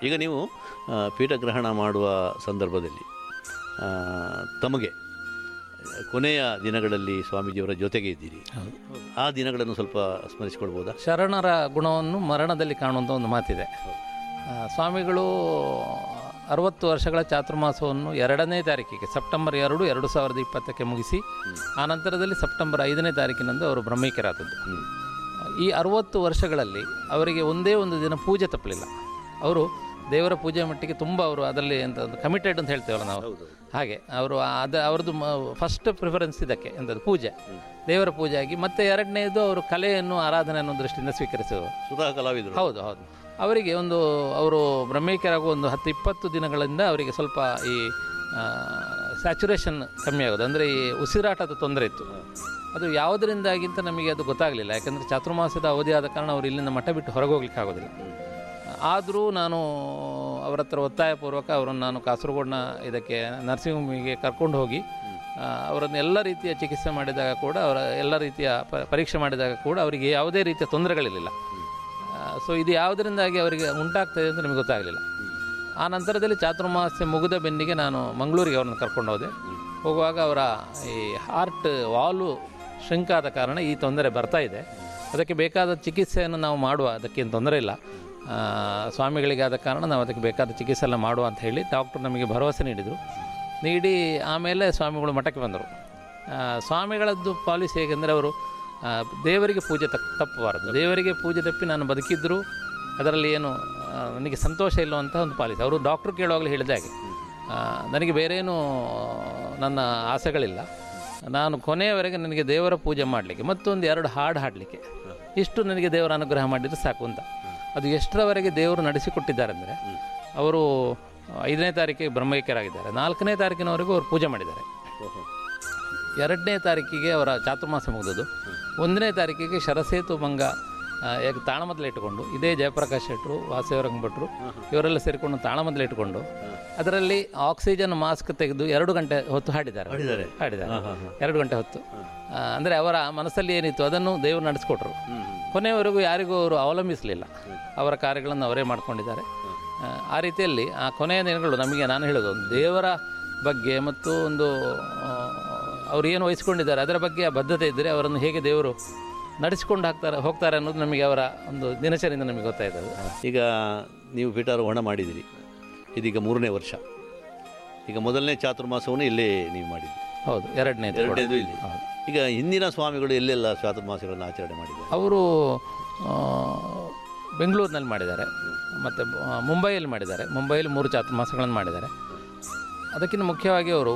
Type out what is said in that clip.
ಈಗ ನೀವು ಆ, ಪೀಠಗ್ರಹಣ ಮಾಡುವ ಸಂದರ್ಭದಲ್ಲಿ ಆ, ತಮಗೆ ಕೊನೆಯ ದಿನಗಳಲ್ಲಿ ಸ್ವಾಮೀಜಿಯವರ ಜೊತೆಗೆ ಇದ್ದೀರಿ ಆ ದಿನಗಳನ್ನು ಸ್ವಲ್ಪ ಸ್ಮರಿಸಿಕೊಳ್ಬೋದಾ ಶರಣರ ಗುಣವನ್ನು ಮರಣದಲ್ಲಿ ಕಾಣುವಂಥ ಒಂದು ಮಾತಿದೆ ಆ, ಸ್ವಾಮಿಗಳು ಅರವತ್ತು ವರ್ಷಗಳ ಚಾತುರ್ಮಾಸವನ್ನು ಎರಡನೇ ತಾರೀಕಿಗೆ ಸೆಪ್ಟೆಂಬರ್ ಎರಡು ಎರಡು ಸಾವಿರದ ಇಪ್ಪತ್ತಕ್ಕೆ ಮುಗಿಸಿ ಆ ನಂತರದಲ್ಲಿ ಸೆಪ್ಟೆಂಬರ್ ಐದನೇ ತಾರೀಕಿನಂದು ಅವರು ಬ್ರಹ್ಮೈಕ್ಯರಾದದ್ದು ಈ ಅರವತ್ತು ವರ್ಷಗಳಲ್ಲಿ ಅವರಿಗೆ ಒಂದೇ ಒಂದು ದಿನ ಪೂಜೆ ತಪ್ಪಲಿಲ್ಲ ಅವರು ದೇವರ ಪೂಜೆ ಮಟ್ಟಿಗೆ ತುಂಬ ಅವರು ಅದರಲ್ಲಿ ಎಂತ ಕಮಿಟೆಡ್ ಅಂತ ಹೇಳ್ತೇವಲ್ಲ ನಾವು ಹಾಗೆ ಅವರು ಅದು ಅವ್ರದ್ದು ಫಸ್ಟ್ ಪ್ರಿಫರೆನ್ಸ್ ಇದಕ್ಕೆ ಎಂಥದ್ದು ಪೂಜೆ ದೇವರ ಪೂಜೆ ಆಗಿ ಮತ್ತೆ ಎರಡನೇದು ಅವರು ಕಲೆಯನ್ನು ಆರಾಧನೆ ಅನ್ನೋ ದೃಷ್ಟಿಯಿಂದ ಸ್ವೀಕರಿಸುವರು ಸುಧಾ ಕಲಾವಿದರು ಹೌದು ಹೌದು ಅವರಿಗೆ ಒಂದು ಅವರು ಬ್ರಹ್ಮೈಕ್ಯರಾಗುವ ಒಂದು ಹತ್ತು ಇಪ್ಪತ್ತು ದಿನಗಳಿಂದ ಅವರಿಗೆ ಸ್ವಲ್ಪ ಈ ಸ್ಯಾಚುರೇಷನ್ ಕಮ್ಮಿ ಆಗೋದು ಅಂದರೆ ಈ ಉಸಿರಾಟದ ತೊಂದರೆ ಇತ್ತು ಅದು ಯಾವುದರಿಂದಾಗಿ ಅಂತ ನಮಗೆ ಅದು ಗೊತ್ತಾಗಲಿಲ್ಲ ಯಾಕಂದರೆ ಚಾತುರ್ಮಾಸದ ಅವಧಿ ಆದ ಕಾರಣ ಅವರು ಇಲ್ಲಿಂದ ಮಠ ಬಿಟ್ಟು ಹೊರಗೆ ಹೋಗ್ಲಿಕ್ಕೆ ಆಗೋದಿಲ್ಲ ಆದರೂ ನಾನು ಅವರ ಹತ್ರ ಒತ್ತಾಯಪೂರ್ವಕ ಅವರನ್ನು ನಾನು ಕಾಸರಗೋಡಿನ ಇದಕ್ಕೆ ನರ್ಸಿಂಗ್ ಹೋಮಿಗೆ ಕರ್ಕೊಂಡು ಹೋಗಿ ಆ, ಅವರನ್ನು ಎಲ್ಲ ರೀತಿಯ ಚಿಕಿತ್ಸೆ ಮಾಡಿದಾಗ ಕೂಡ ಅವರ ಎಲ್ಲ ರೀತಿಯ ಪ- ಪರೀಕ್ಷೆ ಮಾಡಿದಾಗ ಕೂಡ ಅವರಿಗೆ ಯಾವುದೇ ರೀತಿಯ ತೊಂದರೆಗಳಿರಲಿಲ್ಲ ಸೊ ಇದು ಯಾವುದರಿಂದಾಗಿ ಅವರಿಗೆ ಉಂಟಾಗ್ತದೆ ಅಂತ ನಮಗೆ ಗೊತ್ತಾಗಲಿಲ್ಲ ಆ ನಂತರದಲ್ಲಿ ಚಾತುರ್ಮಾಸ್ಯ ಮುಗಿದ ಬೆನ್ನಿಗೆ ನಾನು ಮಂಗಳೂರಿಗೆ ಅವ್ರನ್ನ ಕರ್ಕೊಂಡು ಹೋದೆ ಹೋಗುವಾಗ ಅವರ ಈ ಹಾರ್ಟ್ ವಾಲ್ವ್ ಶ್ರಿಂಕ್ ಆದ ಕಾರಣ ಈ ತೊಂದರೆ ಬರ್ತಾ ಇದೆ ಅದಕ್ಕೆ ಬೇಕಾದ ಚಿಕಿತ್ಸೆಯನ್ನು ನಾವು ಮಾಡುವ ಅದಕ್ಕೇನು ತೊಂದರೆ ಇಲ್ಲ ಆ, ಸ್ವಾಮಿಗಳಿಗೆ ಆದ ಕಾರಣ ನಾವು ಅದಕ್ಕೆ ಬೇಕಾದ ಚಿಕಿತ್ಸೆ ಎಲ್ಲ ಮಾಡುವ ಅಂತ ಹೇಳಿ ಡಾಕ್ಟರ್ ನಮಗೆ ಭರವಸೆ ನೀಡಿದರು ನೀಡಿ ಆಮೇಲೆ ಸ್ವಾಮಿಗಳು ಮಠಕ್ಕೆ ಬಂದರು ಆ, ಸ್ವಾಮಿಗಳದ್ದು ಪಾಲಿಸಿ ಹೇಗೆಂದರೆ ಅವರು ಆ, ದೇವರಿಗೆ ಪೂಜೆ ತಪ್ ತಪ್ಪಬಾರದು ದೇವರಿಗೆ ಪೂಜೆ ತಪ್ಪಿ ನಾನು ಬದುಕಿದ್ದರೂ ಅದರಲ್ಲಿ ಏನು ಆ, ನನಗೆ ಸಂತೋಷ ಇಲ್ಲವಂಥ ಒಂದು ಪಾಲಿಸಿ ಅವರು ಡಾಕ್ಟ್ರು ಕೇಳುವಾಗಲೂ ಹೇಳಿದ ಹಾಗೆ ಆ, ನನಗೆ ಬೇರೇನೂ ನನ್ನ ಆಸೆಗಳಿಲ್ಲ ನಾನು ಕೊನೆಯವರೆಗೆ ನನಗೆ ದೇವರ ಪೂಜೆ ಮಾಡಲಿಕ್ಕೆ ಮತ್ತೊಂದು ಎರಡು ಹಾಡು ಹಾಡಲಿಕ್ಕೆ ಇಷ್ಟು ನನಗೆ ದೇವರ ಅನುಗ್ರಹ ಮಾಡಿದರೆ ಸಾಕು ಅಂತ ಅದು ಎಷ್ಟರವರೆಗೆ ದೇವರು ನಡೆಸಿಕೊಟ್ಟಿದ್ದಾರೆ ಅಂದರೆ ಅವರು ಐದನೇ ತಾರೀಕಿಗೆ ಬ್ರಹ್ಮೈಕ್ಯರಾಗಿದ್ದಾರೆ ನಾಲ್ಕನೇ ತಾರೀಕಿನವರೆಗೂ ಅವರು ಪೂಜೆ ಮಾಡಿದ್ದಾರೆ ಎರಡನೇ ತಾರೀಕಿಗೆ ಅವರ ಚಾತುರ್ಮಾಸ ಮುಗಿದದ್ದು ಒಂದನೇ ತಾರೀಕಿಗೆ ಶರಸೇತು ಭಂಗ ಆ, ಯಾಕೆ ತಾಳಮದ್ದಲೆ ಇಟ್ಟುಕೊಂಡು ಇದೇ ಜಯಪ್ರಕಾಶ್ ಶೆಟ್ಟರು ವಾಸುದೇವರಂಗ ಭಟ್ರು ಇವರೆಲ್ಲ ಸೇರಿಕೊಂಡು ತಾಳಮದ್ದಲೆ ಇಟ್ಟುಕೊಂಡು ಅದರಲ್ಲಿ ಆಕ್ಸಿಜನ್ ಮಾಸ್ಕ್ ತೆಗೆದು ಎರಡು ಗಂಟೆ ಹೊತ್ತು ಹಾಡಿದ್ದಾರೆ ಹಾಡಿದ್ದಾರೆ? ಹಾಡಿದ್ದಾರೆ ಎರಡು ಗಂಟೆ ಹೊತ್ತು ಆ, ಅಂದರೆ ಅವರ ಮನಸ್ಸಲ್ಲಿ ಏನಿತ್ತು ಅದನ್ನು ದೇವರು ನಡೆಸ್ಕೊಟ್ರು ಕೊನೆಯವರೆಗೂ ಯಾರಿಗೂ ಅವರು ಅವಲಂಬಿಸಲಿಲ್ಲ ಅವರ ಕಾರ್ಯಗಳನ್ನು ಅವರೇ ಮಾಡ್ಕೊಂಡಿದ್ದಾರೆ ಆ, ಆ ರೀತಿಯಲ್ಲಿ ಆ ಕೊನೆಯ ದಿನಗಳು ನಮಗೆ ನಾನು ಹೇಳೋದು ಒಂದು ದೇವರ ಬಗ್ಗೆ ಮತ್ತು ಒಂದು ಆ, ಅವ್ರು ಏನು ವಹಿಸ್ಕೊಂಡಿದ್ದಾರೆ ಅದರ ಬಗ್ಗೆ ಆ ಬದ್ಧತೆ ಇದ್ದರೆ ಅವರನ್ನು ಹೇಗೆ ದೇವರು ನಡೆಸಿಕೊಂಡು ಹಾಕ್ತಾರೆ ಹೋಗ್ತಾರೆ ಅನ್ನೋದು ನಮಗೆ ಅವರ ಒಂದು ದಿನಚರಿಯಿಂದ ನಮಗೆ ಗೊತ್ತಾಯ್ತದೆ ಈಗ ನೀವು ಪೀಠಾರೋಹಣ ಮಾಡಿದಿರಿ ಇದೀಗ ಮೂರನೇ ವರ್ಷ ಈಗ ಮೊದಲನೇ ಚಾತುರ್ಮಾಸವನ್ನು ಇಲ್ಲೇ ನೀವು ಮಾಡಿದ್ರಿ ಹೌದು ಎರಡನೇ ಎರಡನೇದು ಇಲ್ಲಿ ಈಗ ಹಿಂದಿನ ಸ್ವಾಮಿಗಳು ಎಲ್ಲೆಲ್ಲ ಚಾತುರ್ಮಾಸಗಳನ್ನು ಆಚರಣೆ ಮಾಡಿದ್ದಾರೆ ಅವರು ಆ, ಬೆಂಗಳೂರಿನಲ್ಲಿ ಮಾಡಿದ್ದಾರೆ ಮತ್ತು ಮುಂಬೈಯಲ್ಲಿ ಮಾಡಿದ್ದಾರೆ ಮುಂಬೈಯಲ್ಲಿ ಮೂರು ಚಾತುರ್ಮಾಸಗಳನ್ನು ಮಾಡಿದ್ದಾರೆ ಅದಕ್ಕಿಂತ ಮುಖ್ಯವಾಗಿ ಅವರು